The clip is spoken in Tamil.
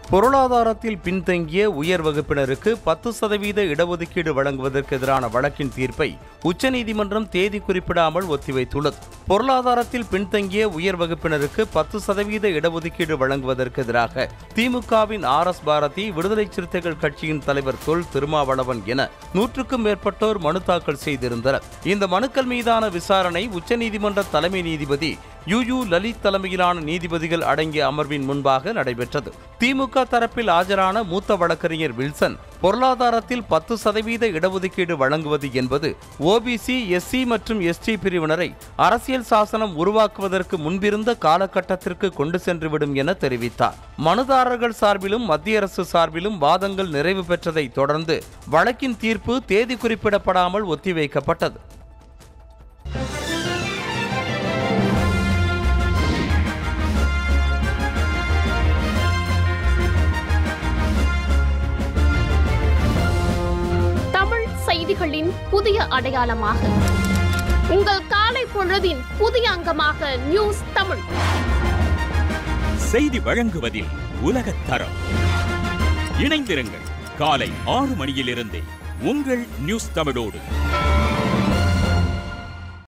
பொருளாதாரத்தில் பின்தங்கிய உயர் வகுப்பினருக்கு பத்து சதவீத இடஒதுக்கீடு வழங்குவதற்கு எதிரான வழக்கின் தீர்ப்பை உச்சநீதிமன்றம் தேதி குறிப்பிடாமல் ஒத்திவைத்துள்ளது பொருளாதாரத்தில் பின்தங்கிய உயர் வகுப்பினருக்கு பத்து சதவீத இடஒதுக்கீடு வழங்குவதற்கு எதிராக திமுகவின் ஆர் எஸ் பாரதி விடுதலை சிறுத்தைகள் கட்சியின் தலைவர் தொல் திருமாவளவன் என நூற்றுக்கும் மேற்பட்டோர் மனு தாக்கல் செய்திருந்தனர் இந்த மனுக்கள் மீதான விசாரணை உச்சநீதிமன்ற தலைமை நீதிபதி யு யு லலித் தலைமையிலான நீதிபதிகள் அடங்கிய அமர்வின் முன்பாக நடைபெற்றது திமுக தரப்பில் ஆஜரான மூத்த வழக்கறிஞர் வில்சன் பொருளாதாரத்தில் பத்து சதவீத இடஒதுக்கீடு வழங்குவது என்பது ஓபிசி எஸ்சி மற்றும் எஸ்டி பிரிவினரை அரசியல் சாசனம் உருவாக்குவதற்கு முன்பிருந்த காலகட்டத்திற்கு கொண்டு சென்றுவிடும் என தெரிவித்தார் மனுதாரர்கள் சார்பிலும் மத்திய அரசு சார்பிலும் வாதங்கள் நிறைவு பெற்றதை தொடர்ந்து வழக்கின் தீர்ப்பு தேதி குறிப்பிடப்படாமல் ஒத்திவைக்கப்பட்டது தமிழ் செய்திகளின் புதிய அடையாளமாக உங்கள் காலை பொழுதின் புதிய அங்கமாக நியூஸ் தமிழ் செய்தி வழங்குவதில் உலகத் தரம் இணைந்திருங்கள் காலை ஆறு மணியிலிருந்தே உங்கள் நியூஸ் தமிழோடு